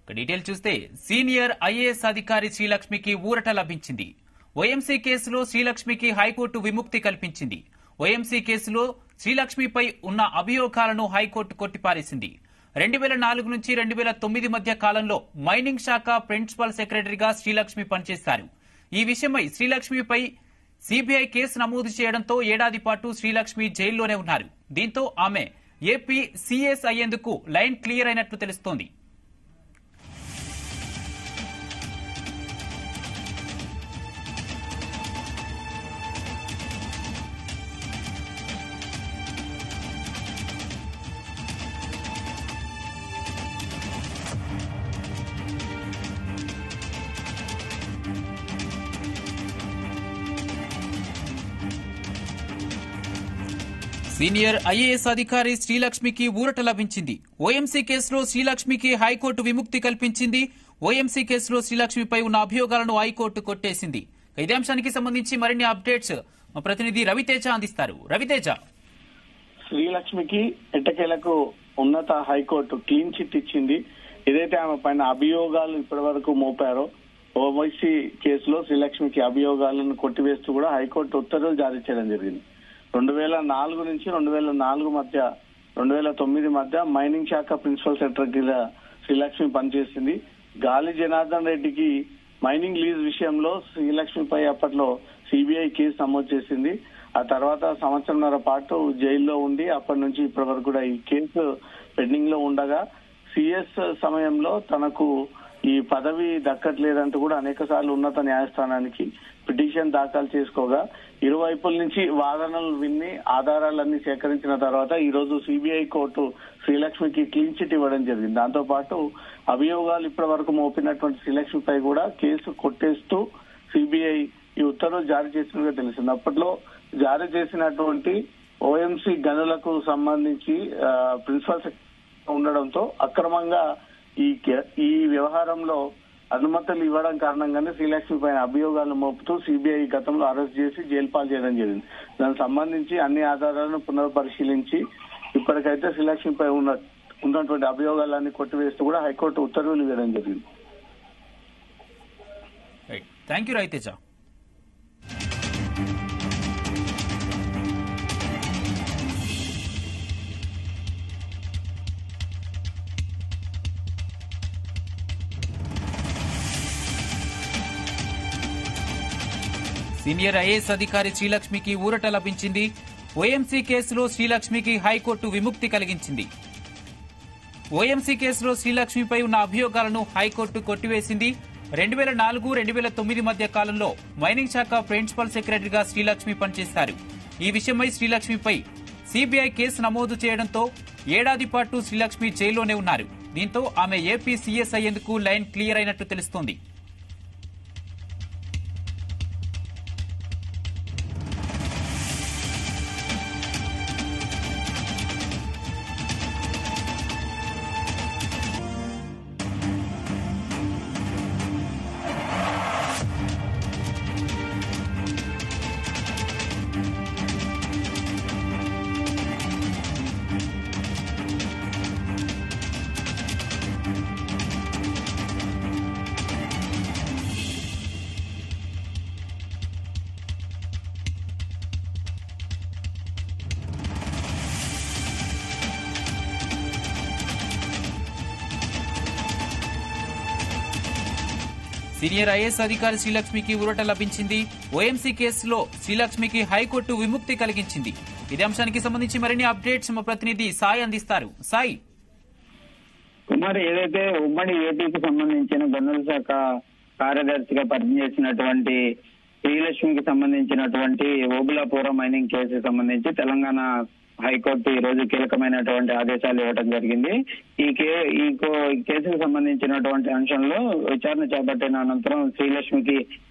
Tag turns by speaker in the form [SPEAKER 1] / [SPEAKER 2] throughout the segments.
[SPEAKER 1] ఇక డీటెయిల్ చూస్తే senior IAS అధికారి శ్రీలక్ష్మికి ఊరట లభించింది ఓఎంసీ కేసులో శ్రీలక్ష్మికి హైకోర్టు విముక్తి కల్పించింది ఓఎంసీ కేసులో శ్రీలక్ష్మిపై ఉన్న అభియోగాలను హైకోర్టు కొట్టిపారేసింది రెండు వేల నాలుగు నుంచి రెండు వేల తొమ్మిది మధ్య కాలంలో మైనింగ్ శాఖ ప్రిన్సిపల్ సెక్రటరీగా శ్రీలక్ష్మి పనిచేశారు ఈ విషయమై శ్రీలక్ష్మిపై సిబిఐ కేసు నమోదు చేయడంతో ఏడాది పాటు శ్రీలక్ష్మి జైల్లోనే ఉన్నారు దీంతో ఆమె ఏపీ సీఎస్ అయ్యేందుకు లైన్ క్లియర్ అయినట్లు తెలుస్తోంది సీనియర్ ఐఏఎస్ అధికారి శ్రీలక్ష్మికి ఊరట లభించింది ఓఎంసీ కేసులో శ్రీలక్ష్మికి హైకోర్టు విముక్తి కల్పించింది ఓఎంసీ కేసులో శ్రీలక్ష్మిపై ఉన్న అభియోగాలను హైకోర్టు కొట్టేసింది ఇదే అంశానికి సంబంధించి మరిన్ని అప్డేట్స్ మా ప్రతినిధి రవితేజ అందిస్తారు రవితేజ
[SPEAKER 2] శ్రీలక్ష్మికి ఎట్టకేలకు ఉన్నత హైకోర్టు క్లీన్ చిట్ ఇచ్చింది ఏదైతే ఆమె పైన అభియోగాలు ఇప్పటి వరకు మోపారో ఓవైసీ కేసులో శ్రీలక్ష్మికి అభియోగాలను కొట్టివేస్తూ కూడా హైకోర్టు ఉత్తర్వులు జారీ చేయడం జరిగింది రెండు వేల నాలుగు నుంచి రెండు వేల నాలుగు మధ్య రెండు వేల తొమ్మిది మధ్య మైనింగ్ శాఖ ప్రిన్సిపల్ సెక్రటరీగా శ్రీలక్ష్మి పనిచేసింది గాలి జనార్దన్ రెడ్డికి మైనింగ్ లీజ్ విషయంలో శ్రీలక్ష్మిపై అప్పట్లో సిబిఐ కేసు నమోదు చేసింది ఆ తర్వాత సంవత్సరంన్నర పాటు జైల్లో ఉండి అప్పటి నుంచి ఇప్పటి వరకు కూడా ఈ కేసు పెండింగ్ లో ఉండగా సిఎస్ సమయంలో తనకు ఈ పదవి దక్కట్లేదంటూ కూడా అనేక సార్లు ఉన్నత న్యాయస్థానానికి పిటిషన్ దాఖలు చేసుకోగా ఇరువైపుల నుంచి వాదనలు విన్ని ఆధారాలన్నీ సేకరించిన తర్వాత ఈ రోజు సిబిఐ కోర్టు శ్రీలక్ష్మికి క్లీన్ చిట్ ఇవ్వడం జరిగింది దాంతో పాటు అభియోగాలు ఇప్పటి వరకు మోపినటువంటి శ్రీలక్ష్మిపై కూడా కేసు కొట్టేస్తూ సిబిఐ ఈ ఉత్తర్వులు జారీ చేసినట్టుగా తెలిసింది అప్పట్లో జారీ చేసినటువంటి ఓఎంసీ గనులకు సంబంధించి ఆ, ప్రిన్సిపల్ సెక్రటరీ ఉండడంతో అక్రమంగా ఈ కే- ఈ వ్యవహారంలో అనుమతులు ఇవ్వడం కారణంగానే శ్రీలక్ష్మి పైన అభియోగాలు మోపుతూ సిబిఐ గతంలో అరెస్ట్ చేసి జైలు పాలు చేయడం జరిగింది దానికి సంబంధించి అన్ని ఆధారాలను పునర్పరిశీలించి ఇప్పటికైతే శ్రీలక్ష్మిపై ఉన్న ఉన్నటువంటి అభియోగాలన్నీ కొట్టివేస్తూ కూడా హైకోర్టు ఉత్తర్వులు ఇవ్వడం జరిగింది
[SPEAKER 1] thank you Raviteja senior IAS అధికారి శ్రీలక్ష్మికి ఊరట లభించింది ఓఎంసీ కేసులో శ్రీలక్ష్మికి హైకోర్టు విముక్తి కలిగించింది ఓఎంసీ కేసులో శ్రీలక్ష్మిపై ఉన్న అభియోగాలను హైకోర్టు కొట్టివేసింది రెండు వేల నాలుగు రెండు వేల తొమ్మిది మధ్య కాలంలో మైనింగ్ శాఖ ప్రిన్సిపల్ సెక్రటరీగా శ్రీలక్ష్మి పనిచేశారు ఈ విషయమై శ్రీలక్ష్మిపై సిబిఐ కేసు నమోదు చేయడంతో ఏడాది పాటు శ్రీలక్ష్మి జైల్లోనే ఉన్నారు దీంతో ఆమె ఏపీ సీఎస్ అయ్యేందుకు లైన్ క్లియర్ అయినట్టు తెలుస్తోంది సీనియర్ ఐఏఎస్ అధికారి శ్రీలక్ష్మికి ఊరట లభించింది ఓఎంసీ కేసులో శ్రీలక్ష్మికి హైకోర్టు విముక్తి కలిగించింది ఇదే అంశానికి సంబంధించి మరిన్ని అప్డేట్స్ మా ప్రతినిధి సాయి అందిస్తారు సాయి
[SPEAKER 3] కుమార్ ఏదైతే ఉమ్మడి ఏపీకి సంబంధించిన గనుల శాఖ కార్యదర్శిగా పనిచేసినటువంటి శ్రీలక్ష్మికి సంబంధించినటువంటి ఓబులాపురం మైనింగ్ కేసుకు సంబంధించి తెలంగాణ హైకోర్టు ఈ రోజు కీలకమైనటువంటి ఆదేశాలు ఇవ్వడం జరిగింది ఈ కే ఈ కో- ఈ కేసుకు సంబంధించినటువంటి అంశంలో విచారణ చేపట్టిన అనంతరం శ్రీలక్ష్మికి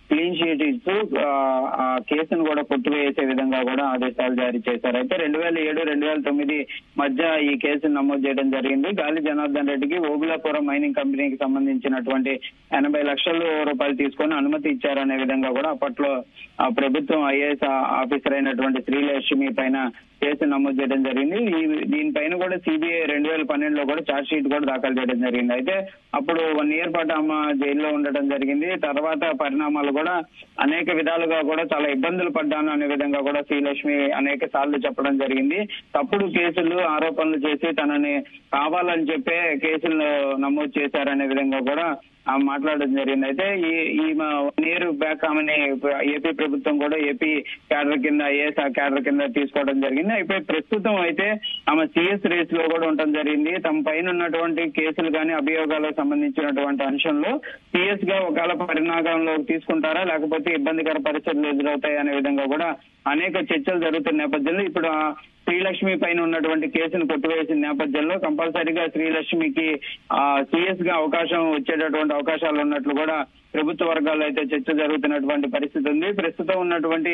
[SPEAKER 3] క్లీన్ షీట్ ఇస్తూ ఆ, ఆ కేసును కూడా కొట్టివేసే విధంగా కూడా ఆదేశాలు జారీ చేశారు అయితే రెండు వేల ఏడు రెండు వేల తొమ్మిది మధ్య ఈ కేసును నమోదు చేయడం జరిగింది గాలి జనార్దన్ రెడ్డికి ఓబులాపురం మైనింగ్ కంపెనీకి సంబంధించినటువంటి ఎనభై లక్షల రూపాయలు తీసుకొని అనుమతి ఇచ్చారనే విధంగా కూడా అప్పట్లో ఆ ప్రభుత్వం ఐఏఎస్ ఆఫీసర్ అయినటువంటి శ్రీలక్ష్మి పైన కేసు నమోదు చేయడం జరిగింది ఈ దీనిపైన కూడా సిబిఐ రెండు వేల పన్నెండులో కూడా ఛార్జ్ షీట్ కూడా దాఖలు చేయడం జరిగింది అయితే అప్పుడు వన్ ఇయర్ పాటు ఆమె జైల్లో ఉండడం జరిగింది తర్వాత పరిణామాలు కూడా అనేక విధాలుగా కూడా చాలా ఇబ్బందులు పడ్డాను అనే విధంగా కూడా శ్రీలక్ష్మి అనేక సార్లు చెప్పడం జరిగింది తప్పుడు కేసులు ఆరోపణలు చేసి తనని కావాలని చెప్పే కేసులు నమోదు చేశారనే విధంగా కూడా ఆమె మాట్లాడడం జరిగింది అయితే ఈ ఈ వన్ ఇయర్ బ్యాక్ ఆమెని ఏపీ ప్రభుత్వం కూడా ఏపీ క్యాడర్ కింద ఐఏఎస్ క్యాడర్ కింద తీసుకోవడం జరిగింది అయితే ప్రస్తుతం అయితే ఆమె సిఎస్ రేస్ లో కూడా ఉండడం జరిగింది తమ పైన ఉన్నటువంటి కేసులు కానీ అభియోగాలకు సంబంధించినటువంటి అంశంలో సిఎస్ గా ఒకవేళ పరిణామంలో తీసుకుంటారా లేకపోతే ఇబ్బందికర పరిస్థితులు ఎదురవుతాయి అనే విధంగా కూడా అనేక చర్చలు జరుగుతున్న నేపథ్యంలో ఇప్పుడు ఆ శ్రీలక్ష్మి పైన ఉన్నటువంటి కేసును కొట్టివేసిన నేపథ్యంలో కంపల్సరీగా శ్రీలక్ష్మికి ఆ సిఎస్ గా అవకాశం వచ్చేటటువంటి అవకాశాలు ఉన్నట్లు కూడా ప్రభుత్వ వర్గాల్లో అయితే చర్చ జరుగుతున్నటువంటి పరిస్థితి ఉంది ప్రస్తుతం ఉన్నటువంటి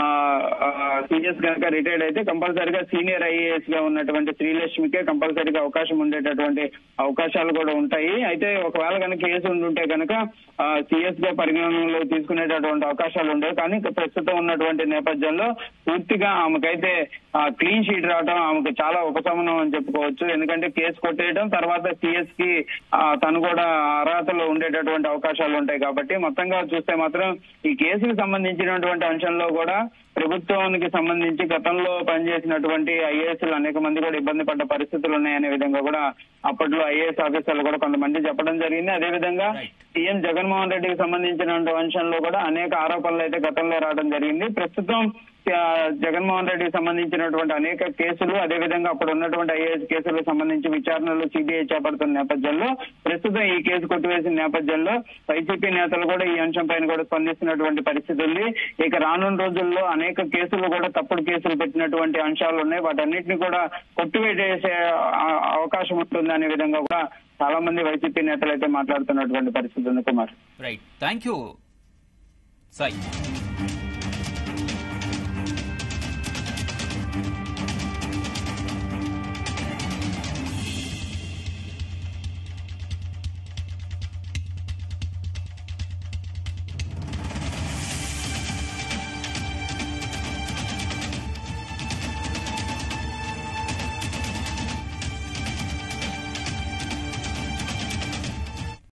[SPEAKER 3] సిఎస్ కనుక రిటైర్డ్ అయితే కంపల్సరీగా సీనియర్ ఐఏఎస్ గా ఉన్నటువంటి శ్రీలక్ష్మికే కంపల్సరీగా అవకాశం ఉండేటటువంటి అవకాశాలు కూడా ఉంటాయి అయితే ఒకవేళ కనుక కేసు ఉంటే కనుక సిఎస్ గా పరిగణనలో తీసుకునేటటువంటి అవకాశాలు ఉండవు కానీ ఇక ప్రస్తుతం ఉన్నటువంటి నేపథ్యంలో పూర్తిగా ఆమెకైతే క్లీన్ షీట్ రావడం ఆమెకు చాలా ఉపశమనం అని చెప్పుకోవచ్చు ఎందుకంటే కేసు కొట్టేయడం తర్వాత సిఎస్ కి ఆ, తను కూడా అర్హతలో ఉండేటటువంటి అవకాశాలు ఉంటాయి కాబట్టి మొత్తంగా చూస్తే మాత్రం ఈ కేసుకు సంబంధించినటువంటి అంశంలో కూడా ప్రభుత్వానికి సంబంధించి గతంలో పనిచేసినటువంటి ఐఏఎస్లు అనేక మంది కూడా ఇబ్బంది పడ్డ పరిస్థితులు ఉన్నాయనే విధంగా కూడా అప్పట్లో ఐఏఎస్ ఆఫీసర్లు కూడా కొంతమంది చెప్పడం జరిగింది అదే విధంగా సీఎం జగన్మోహన్ రెడ్డికి సంబంధించిన అంశంలో కూడా అనేక ఆరోపణలు అయితే గతంలో రావడం జరిగింది ప్రస్తుతం ఆ, జగన్మోహన్ రెడ్డికి సంబంధించినటువంటి అనేక కేసులు అదే విధంగా అప్పుడు ఉన్నటువంటి ఐఏఎస్ కేసులకు సంబంధించి విచారణలు సిబిఐ చేపడుతున్న నేపథ్యంలో ప్రస్తుతం ఈ కేసు కొట్టివేసిన నేపథ్యంలో వైసీపీ నేతలు కూడా ఈ అంశం పైన కూడా స్పందిస్తున్నటువంటి పరిస్థితి ఉంది ఇక రానున్న రోజుల్లో అనేక కేసులు కూడా తప్పుడు కేసులు పెట్టినటువంటి అంశాలు ఉన్నాయి వాటన్నిటిని కూడా కొట్టివేసే ఆ- అవకాశం ఉంటుంది అనే విధంగా కూడా చాలా మంది వైసీపీ నేతలు అయితే మాట్లాడుతున్నటువంటి పరిస్థితి ఉంది Kumar
[SPEAKER 1] right thank you Sai